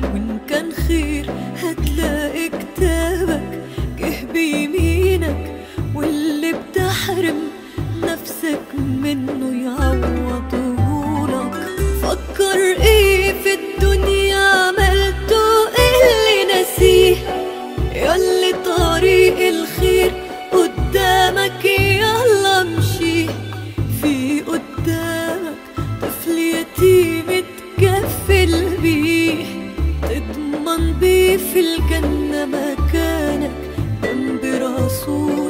وإن كان خير هتلاقي كتابك جه بيمينك واللي بتحرم نفسك منه يعوضهولك فكر ايه في الدنيا عملته ايه اللي نسيه ياللي طريق الخير قدامك يلا امشي في قدامك طفل يتيم تكفل بيه تضمن بيه في الجنة مكانك جنب رسول